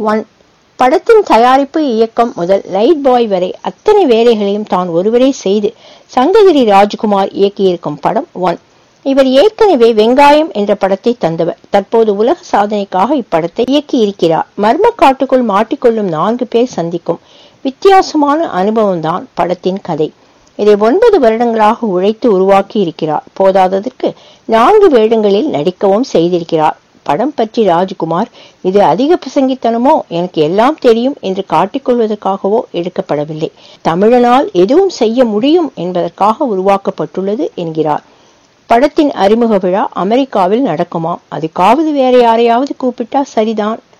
one படத்தின் தயாரிப்பு இயக்கம் முதல் லைட் பாய் வரை அத்தனை வேலைகளையும் தான் ஒருவரே செய்து சங்ககிரி ராஜ்குமார் இயக்கியிருக்கும் படம் ஒன் இவர் ஏற்கனவே வெங்காயம் என்ற படத்தை தந்தவர் தற்போது உலக சாதனைக்காக இப்படத்தை இயக்கி இருக்கிறார் மர்ம காட்டுக்குள் மாட்டிக்கொள்ளும் நான்கு பேர் சந்திக்கும் வித்தியாசமான அனுபவம் தான் படத்தின் கதை இதை ஒன்பது வருடங்களாக உழைத்து உருவாக்கி இருக்கிறார் போதாததற்கு நான்கு வேடங்களில் நடிக்கவும் செய்திருக்கிறார் படம் பற்றி ராஜ்குமார் இது அதிக பிரசங்கித்தனமோ எனக்கு எல்லாம் தெரியும் என்று காட்டிக்கொள்வதற்காகவோ எடுக்கப்படவில்லை தமிழனால் எதுவும் செய்ய முடியும் என்பதற்காக உருவாக்கப்பட்டுள்ளது என்கிறார் படத்தின் அறிமுக விழா அமெரிக்காவில் நடக்குமாம் அதுக்காவது வேற யாரையாவது கூப்பிட்டா சரிதான்